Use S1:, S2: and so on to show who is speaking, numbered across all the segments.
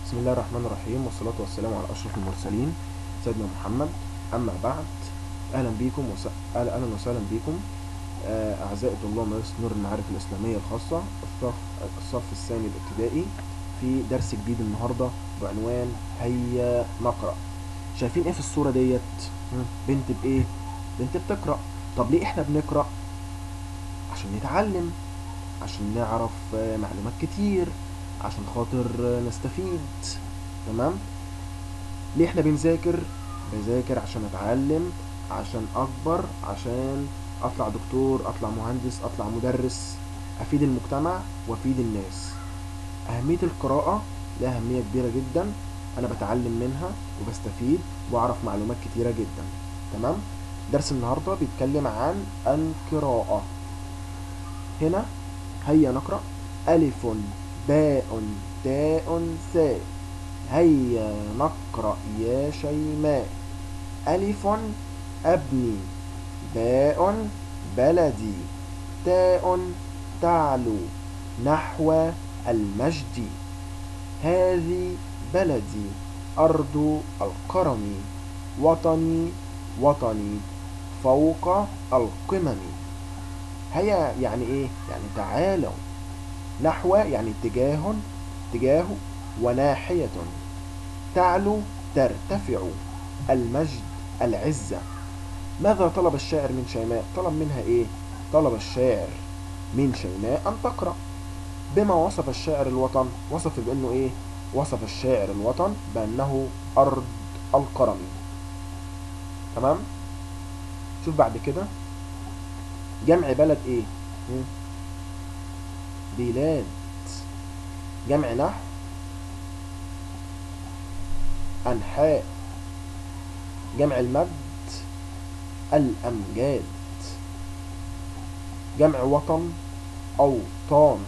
S1: بسم الله الرحمن الرحيم والصلاة والسلام على أشرف المرسلين سيدنا محمد أما بعد أهلا بكم وس... أهلا أهلا وسهلا بكم آه، أعزائي طلاب مدرسة نور المعارف الإسلامية الخاصة الصف الصف الثاني الابتدائي في درس جديد النهاردة بعنوان هيا نقرأ شايفين إيه في الصورة ديت مم، بنت بإيه بنت بتقرأ طب ليه إحنا بنقرأ عشان نتعلم عشان نعرف آه، معلومات كتير عشان خاطر آه، نستفيد تمام ليه احنا بنذاكر بذاكر عشان اتعلم عشان اكبر عشان اطلع دكتور اطلع مهندس اطلع مدرس افيد المجتمع وافيد الناس اهمية القراءة لها اهمية كبيرة جدا انا بتعلم منها وبستفيد واعرف معلومات كتيرة جدا تمام درس النهاردة بيتكلم عن القراءة هنا هيا نقرأ ألف باء تاء ثاء هيا نقرأ يا شيماء ألف أبني باء بلدي تاء تعلو نحو المجد هذه بلدي أرض الكرم وطني وطني فوق القمم هيا يعني ايه يعني تعالوا نحو يعني اتجاه اتجاه وناحية تعلو ترتفع المجد العزة ماذا طلب الشاعر من شيماء طلب منها ايه طلب الشاعر من شيماء ان تقرأ بما وصف الشاعر الوطن وصف بانه ايه وصف الشاعر الوطن بانه ارض الكرم تمام شوف بعد كده جمع بلد ايه مم. بلاد جمع نحو أنحاء جمع المد الأمجاد جمع وطن أوطان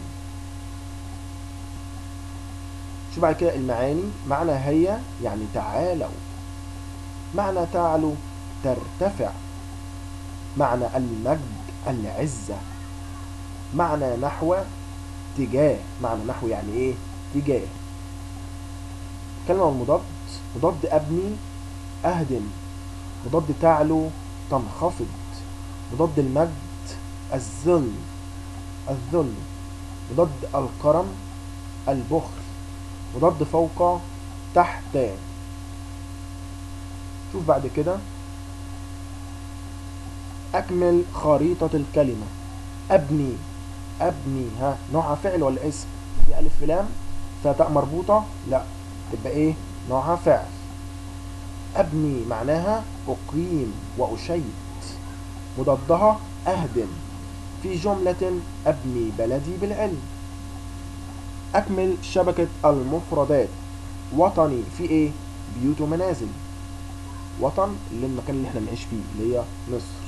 S1: شو بعد كده المعاني معنى هيا يعني تعالوا معنى تعلو ترتفع معنى المجد العزة معنى نحو تجاه معنى نحو يعني ايه تجاه كلمة المضاد مضاد أبني أهدم مضاد تعلو تنخفض مضاد المجد الذل الذل مضاد الكرم البخل مضاد فوق تحت شوف بعد كده أكمل خريطة الكلمة أبني أبني ها نوعها فعل ولا اسم في ألف في لام فيها تاء مربوطة لا تبقى إيه نوعها فعل أبني معناها أقيم وأشيد مضادها أهدم في جملة أبني بلدي بالعلم أكمل شبكة المفردات وطني في إيه بيوت ومنازل وطن اللي المكان اللي احنا بنعيش فيه اللي هي مصر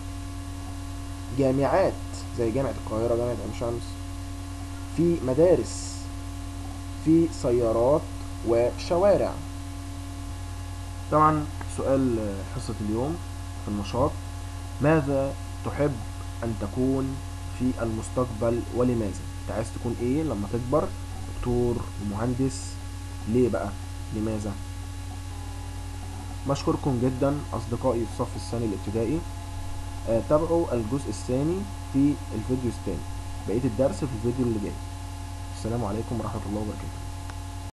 S1: جامعات زي جامعة القاهرة جامعة عين شمس في مدارس في سيارات وشوارع طبعا سؤال حصة اليوم في النشاط ماذا تحب أن تكون في المستقبل ولماذا؟ أنت عايز تكون إيه لما تكبر؟ دكتور ومهندس ليه بقى؟ لماذا؟ بشكركم جدا أصدقائي الصف الثاني الابتدائي آه، تابعوا الجزء الثاني في الفيديو الثاني بقية الدرس في الفيديو اللي جاي السلام عليكم ورحمة الله وبركاته